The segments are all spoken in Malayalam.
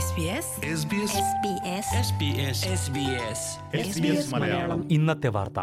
SBS മലയാളം ഇന്നത്തെ വാർത്ത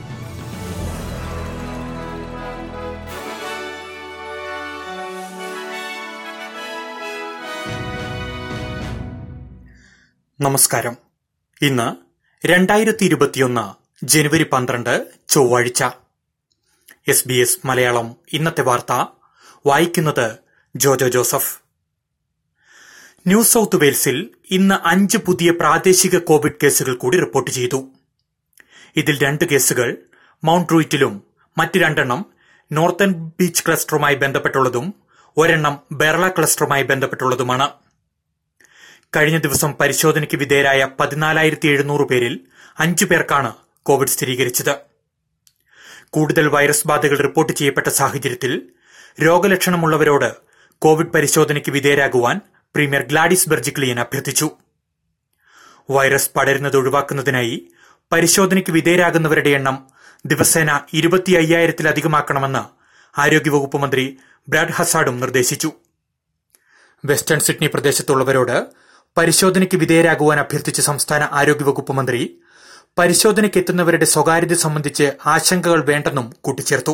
നമസ്കാരം ഇന്ന് രണ്ടായിരത്തി ഇരുപത്തിയൊന്ന് ജനുവരി പന്ത്രണ്ട് ചൊവ്വാഴ്ച എസ് ബി എസ് മലയാളം ഇന്നത്തെ വാർത്ത വായിക്കുന്നത് ജോജോ ജോസഫ് ന്യൂ സൗത്ത് വെയിൽസിൽ ഇന്ന് അഞ്ച് പുതിയ പ്രാദേശിക കോവിഡ് കേസുകൾ കൂടി റിപ്പോർട്ട് ചെയ്തു ഇതിൽ രണ്ട് കേസുകൾ മൗണ്ട് റൂയിറ്റിലും മറ്റ് രണ്ടെണ്ണം നോർത്തേൺ ബീച്ച് ക്ലസ്റ്ററുമായി ബന്ധപ്പെട്ടുള്ളതും ഒരെണ്ണം ബെർള ക്ലസ്റ്ററുമായി ബന്ധപ്പെട്ടുള്ളതുമാണ് കഴിഞ്ഞ ദിവസം പരിശോധനയ്ക്ക് വിധേയരായ പതിനാലായിരത്തി എഴുന്നൂറ് പേരിൽ അഞ്ചു പേർക്കാണ് കോവിഡ് സ്ഥിരീകരിച്ചത് കൂടുതൽ വൈറസ് ബാധകൾ റിപ്പോർട്ട് ചെയ്യപ്പെട്ട സാഹചര്യത്തിൽ രോഗലക്ഷണമുള്ളവരോട് കോവിഡ് പരിശോധനയ്ക്ക് വിധേയരാകുവാൻ പ്രീമിയർ ഗ്ലാഡിസ് ബെർജിക്ലിയൻ അഭ്യർത്ഥിച്ചു വൈറസ് പടരുന്നത് ഒഴിവാക്കുന്നതിനായി പരിശോധനയ്ക്ക് വിധേയരാകുന്നവരുടെ എണ്ണം ദിവസേന ഇരുപത്തി അയ്യായിരത്തിലധികമാക്കണമെന്ന് ആരോഗ്യവകുപ്പ് മന്ത്രി ബ്രാഡ് ഹസാഡും നിർദ്ദേശിച്ചു വെസ്റ്റേൺ സിഡ്നി പ്രദേശത്തുള്ളവരോട് പരിശോധനയ്ക്ക് വിധേയരാകുവാൻ അഭ്യർത്ഥിച്ച സംസ്ഥാന ആരോഗ്യവകുപ്പ് മന്ത്രി പരിശോധനയ്ക്ക് എത്തുന്നവരുടെ സ്വകാര്യത സംബന്ധിച്ച് ആശങ്കകൾ വേണ്ടെന്നും കൂട്ടിച്ചേർത്തു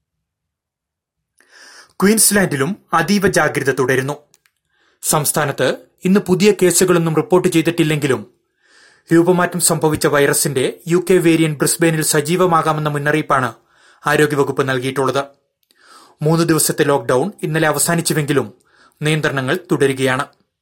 ക്വീൻസ്ലാൻഡിലും അതീവ ജാഗ്രത തുടരുന്നു സംസ്ഥാനത്ത് ഇന്ന് പുതിയ കേസുകളൊന്നും റിപ്പോർട്ട് ചെയ്തിട്ടില്ലെങ്കിലും രൂപമാറ്റം സംഭവിച്ച വൈറസിന്റെ യു കെ വേരിയന്റ് ബ്രിസ്ബെയിനിൽ സജീവമാകാമെന്ന മുന്നറിയിപ്പാണ് ആരോഗ്യവകുപ്പ് നൽകിയിട്ടുള്ളത് മൂന്ന് ദിവസത്തെ ലോക്ഡൌൺ ഇന്നലെ അവസാനിച്ചുവെങ്കിലും നിയന്ത്രണങ്ങൾ തുടരുകയാണ്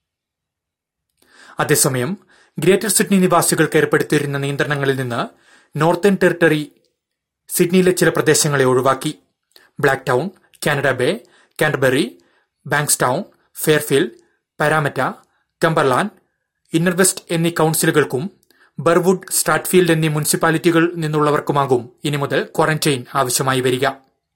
അതേസമയം ഗ്രേറ്റർ സിഡ്നി നിവാസികൾക്ക് ഏർപ്പെടുത്തിയിരുന്ന നിയന്ത്രണങ്ങളിൽ നിന്ന് നോർത്തേൺ ടെറിട്ടറി സിഡ്നിയിലെ ചില പ്രദേശങ്ങളെ ഒഴിവാക്കി Blacktown Canada Bay Canterbury Bankstown Fairfield Parramatta Cumberland inner west എന്നീ കൌൺസിലുകൾക്കും ബർവുഡ് സ്ട്രാറ്റ്ഫീൽഡ് എന്നീ മുനിസിപ്പാലിറ്റികളിൽ നിന്നുള്ളവർക്കുമാകും ഇനി മുതൽ ക്വാറന്റൈൻ ആവശ്യമായി വരിക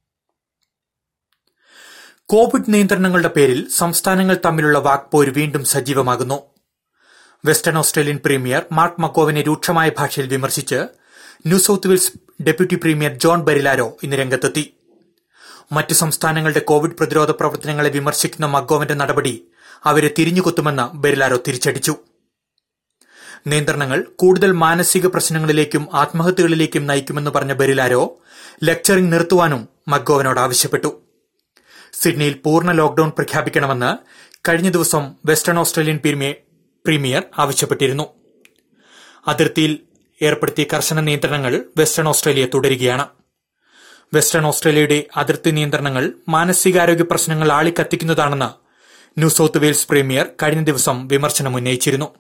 കോവിഡ് നിയന്ത്രണങ്ങളുടെ പേരിൽ സംസ്ഥാനങ്ങൾ തമ്മിലുള്ള വാക്പോര് വീണ്ടും സജീവമാകുന്നു വെസ്റ്റേൺ ഓസ്ട്രേലിയൻ പ്രീമിയർ മാർക്ക് മക്കോവിനെ രൂക്ഷമായ ഭാഷയിൽ വിമർശിച്ച് New South Wales deputy premier John Barilaro ഇന്ന് രംഗത്തെത്തി മറ്റു സംസ്ഥാനങ്ങളുടെ കോവിഡ് പ്രതിരോധ പ്രവർത്തനങ്ങളെ വിമർശിക്കുന്ന മക്കോവന്റെ നടപടി അവരെ തിരിഞ്ഞുകൊത്തുമെന്ന് ബെരിലാരോ തിരിച്ചടിച്ചു നിയന്ത്രണങ്ങൾ കൂടുതൽ മാനസിക പ്രശ്നങ്ങളിലേക്കും ആത്മഹത്യകളിലേക്കും നയിക്കുമെന്ന് പറഞ്ഞ ബെരിലാരോ ലെക്ചറിംഗ് നിർത്തുവാനും മക്കോവനോട് ആവശ്യപ്പെട്ടു സിഡ്നിയിൽ പൂർണ്ണ ലോക്ഡൌൺ പ്രഖ്യാപിക്കണമെന്ന് കഴിഞ്ഞ ദിവസം വെസ്റ്റേൺ ഓസ്ട്രേലിയൻ പ്രീമിയർ ആവശ്യപ്പെട്ടിരുന്നു അതിർത്തിയിൽ ഏർപ്പെടുത്തിയ കർശന നിയന്ത്രണങ്ങൾ വെസ്റ്റേൺ ഓസ്ട്രേലിയ തുടരുകയാണ് വെസ്റ്റേൺ ഓസ്ട്രേലിയയുടെ അതിർത്തി നിയന്ത്രണങ്ങൾ മാനസികാരോഗ്യ പ്രശ്നങ്ങൾ ആളിക്കത്തിക്കുന്നതാണെന്ന് ന്യൂ സൌത്ത് വെയിൽസ് പ്രീമിയർ കഴിഞ്ഞ ദിവസം വിമർശനം ഉന്നയിച്ചിരുന്നു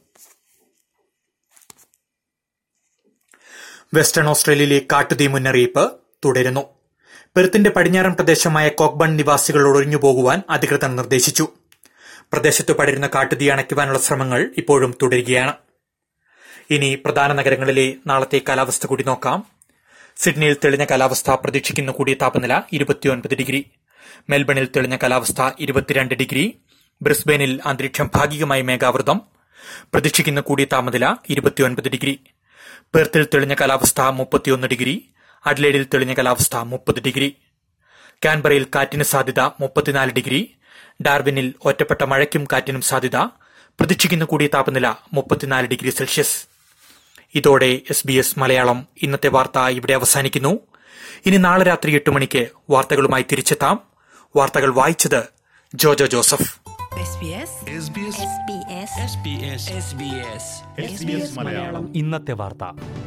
വെസ്റ്റേൺ ഓസ്ട്രേലിയയിലെ കാട്ടുതീ മുന്നറിയിപ്പ് തുടരുന്നു പെർത്തിന്റെ പടിഞ്ഞാറൻ പ്രദേശമായ കോക്ബൺ നിവാസികളോട് ഒഴിഞ്ഞു പോകുവാൻ അധികൃതർ നിർദ്ദേശിച്ചു പ്രദേശത്ത് പടരുന്ന കാട്ടുതീ അണയ്ക്കുവാനുള്ള ശ്രമങ്ങൾ ഇപ്പോഴും തുടരുകയാണ് ഇനി പ്രധാന നഗരങ്ങളിലെ നാളത്തെ കാലാവസ്ഥ കൂടി നോക്കാം സിഡ്നിയിൽ തെളിഞ്ഞ കാലാവസ്ഥ പ്രതീക്ഷിക്കുന്ന കൂടിയ താപനില ഇരുപത്തിയൊൻപത് ഡിഗ്രി മെൽബണിൽ തെളിഞ്ഞ കാലാവസ്ഥ ഇരുപത്തിരണ്ട് ഡിഗ്രി ബ്രിസ്ബെയിനിൽ അന്തരീക്ഷം ഭാഗികമായി മേഘാവൃതം പ്രതീക്ഷിക്കുന്ന കൂടിയ താപനില ഇരുപത്തിയൊൻപത് ഡിഗ്രി പെർത്തിൽ തെളിഞ്ഞ കാലാവസ്ഥ മുപ്പത്തിയൊന്ന് ഡിഗ്രി അഡ്ലേഡിൽ തെളിഞ്ഞ കാലാവസ്ഥ മുപ്പത് ഡിഗ്രി കാൻബറയിൽ കാറ്റിന് സാധ്യത മുപ്പത്തിനാല് ഡിഗ്രി ഡാർവിനിൽ ഒറ്റപ്പെട്ട മഴയ്ക്കും കാറ്റിനും സാധ്യത പ്രതീക്ഷിക്കുന്ന കൂടിയ താപനില മുപ്പത്തിനാല് ഡിഗ്രി സെൽഷ്യസ് ഇതോടെ എസ് ബി എസ് മലയാളം ഇന്നത്തെ വാർത്ത ഇവിടെ അവസാനിക്കുന്നു ഇനി നാളെ രാത്രി എട്ട് മണിക്ക് വാർത്തകളുമായി തിരിച്ചെത്താം വാർത്തകൾ വായിച്ചത് ജോജോ ജോസഫ് SBS ഇന്നത്തെ വാർത്ത